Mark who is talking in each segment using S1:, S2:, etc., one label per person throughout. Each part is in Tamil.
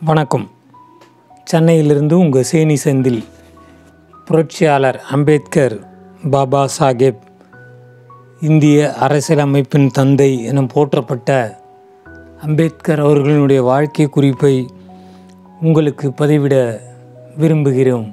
S1: வணக்கம் சென்னையிலிருந்து உங்கள் சேனி செந்தில் புரட்சியாளர் அம்பேத்கர் பாபா சாஹேப் இந்திய அரசியலமைப்பின் தந்தை என போற்றப்பட்ட அம்பேத்கர் அவர்களுடைய வாழ்க்கை குறிப்பை உங்களுக்கு பதிவிட விரும்புகிறோம்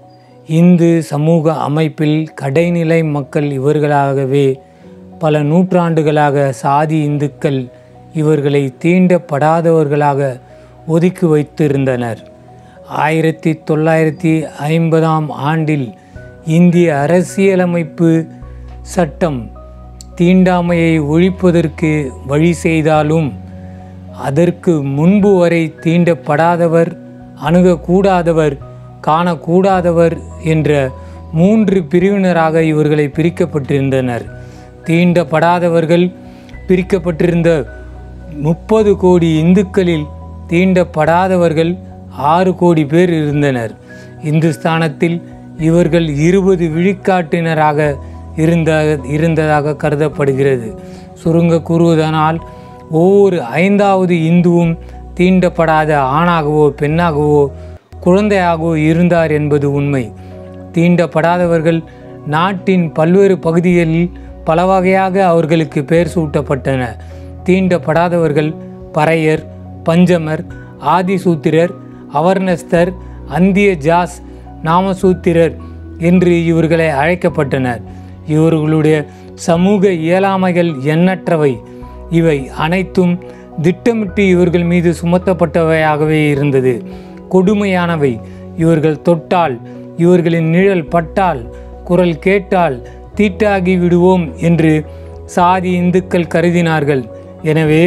S1: இந்து சமூக அமைப்பில் கடைநிலை மக்கள் இவர்களாகவே பல நூற்றாண்டுகளாக சாதி இந்துக்கள் இவர்களை தீண்டப்படாதவர்களாக ஒதுக்கி வைத்திருந்தனர் ஆயிரத்தி தொள்ளாயிரத்தி ஐம்பதாம் ஆண்டில் இந்திய அரசியலமைப்பு சட்டம் தீண்டாமையை ஒழிப்பதற்கு வழி செய்தாலும் அதற்கு முன்பு வரை தீண்டப்படாதவர் அணுகக்கூடாதவர் காணக்கூடாதவர் என்ற மூன்று பிரிவினராக இவர்களை பிரிக்கப்பட்டிருந்தனர் தீண்டப்படாதவர்கள் பிரிக்கப்பட்டிருந்த முப்பது கோடி இந்துக்களில் தீண்டப்படாதவர்கள் ஆறு கோடி பேர் இருந்தனர் இந்துஸ்தானத்தில் இவர்கள் இருபது விழுக்காட்டினராக இருந்த இருந்ததாக கருதப்படுகிறது சுருங்க கூறுவதனால் ஒவ்வொரு ஐந்தாவது இந்துவும் தீண்டப்படாத ஆணாகவோ பெண்ணாகவோ குழந்தையாகவோ இருந்தார் என்பது உண்மை தீண்டப்படாதவர்கள் நாட்டின் பல்வேறு பகுதிகளில் பல வகையாக அவர்களுக்கு பெயர் சூட்டப்பட்டன தீண்டப்படாதவர்கள் பறையர் பஞ்சமர் ஆதிசூத்திரர் அவர்ணஸ்தர் அந்திய ஜாஸ் நாமசூத்திரர் என்று இவர்களை அழைக்கப்பட்டனர் இவர்களுடைய சமூக இயலாமைகள் எண்ணற்றவை இவை அனைத்தும் திட்டமிட்டு இவர்கள் மீது சுமத்தப்பட்டவையாகவே இருந்தது கொடுமையானவை இவர்கள் தொட்டால் இவர்களின் நிழல் பட்டால் குரல் கேட்டால் தீட்டாகி விடுவோம் என்று சாதி இந்துக்கள் கருதினார்கள் எனவே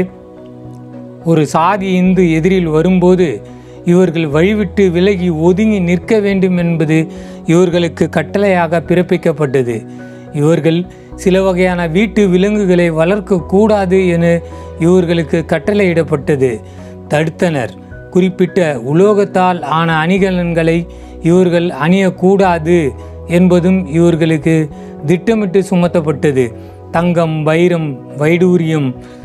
S1: ஒரு சாதி இந்து எதிரில் வரும்போது இவர்கள் வழிவிட்டு விலகி ஒதுங்கி நிற்க வேண்டும் என்பது இவர்களுக்கு கட்டளையாக பிறப்பிக்கப்பட்டது இவர்கள் சில வகையான வீட்டு விலங்குகளை வளர்க்கக்கூடாது என இவர்களுக்கு கட்டளையிடப்பட்டது தடுத்தனர் குறிப்பிட்ட உலோகத்தால் ஆன அணிகலன்களை இவர்கள் அணியக்கூடாது என்பதும் இவர்களுக்கு திட்டமிட்டு சுமத்தப்பட்டது தங்கம் வைரம் வைடூரியம்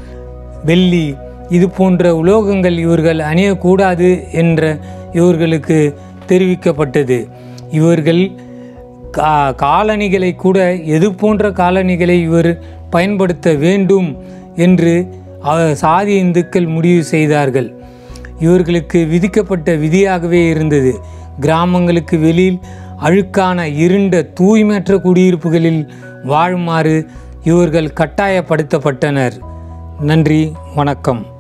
S1: வெள்ளி இது போன்ற உலோகங்கள் இவர்கள் அணியக்கூடாது என்ற இவர்களுக்கு தெரிவிக்கப்பட்டது இவர்கள் கா காலணிகளை கூட எது போன்ற காலணிகளை இவர் பயன்படுத்த வேண்டும் என்று அ- சாதி இந்துக்கள் முடிவு செய்தார்கள் இவர்களுக்கு விதிக்கப்பட்ட விதியாகவே இருந்தது கிராமங்களுக்கு வெளியில் அழுக்கான இருண்ட தூய்மையற்ற குடியிருப்புகளில் வாழுமாறு இவர்கள் கட்டாயப்படுத்தப்பட்டனர் நன்றி வணக்கம்